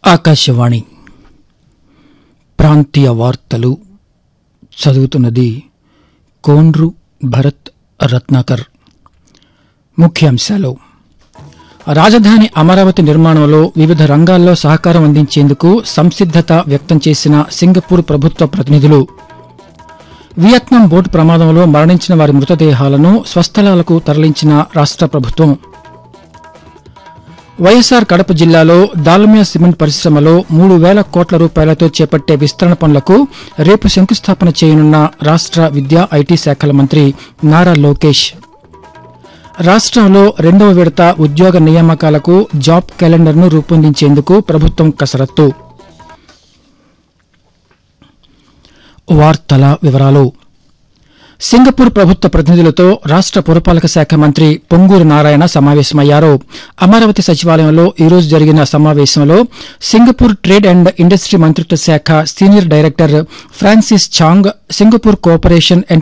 ఆకాశవాణి ప్రాంతీయ వార్తలు చదువుతున్నది కోండ్రు భరత్ రత్నాకర్ ముఖ్యాంశాలు రాజధాని అమరావతి నిర్మాణంలో వివిధ రంగాల్లో సహకారం అందించేందుకు సంసిద్దత వ్యక్తం చేసిన సింగపూర్ ప్రభుత్వ ప్రతినిధులు వియత్నాం బోటు ప్రమాదంలో మరణించిన వారి మృతదేహాలను స్వస్థలాలకు తరలించిన రాష్ట ప్రభుత్వం వైఎస్సార్ కడప జిల్లాలో దాల్మియా సిమెంట్ పరిశ్రమలో మూడు వేల కోట్ల రూపాయలతో చేపట్టే విస్తరణ పనులకు రేపు శంకుస్థాపన చేయనున్న రాష్ట విద్యా ఐటీ శాఖల మంత్రి నారా లోకేష్ రాష్ట్రంలో రెండవ విడత ఉద్యోగ నియామకాలకు జాబ్ క్యాలెండర్ను రూపొందించేందుకు ప్రభుత్వం కసరత్తు వార్తల వివరాలు సింగపూర్ ప్రభుత్వ ప్రతినిధులతో రాష్ట పురపాలక శాఖ మంత్రి పొంగూరు నారాయణ సమావేశమయ్యారు అమరావతి సచివాలయంలో ఈ రోజు జరిగిన సమావేశంలో సింగపూర్ ట్రేడ్ అండ్ ఇండస్ట్రీ మంత్రిత్వ శాఖ senior director Francis Chang Singapore cooperation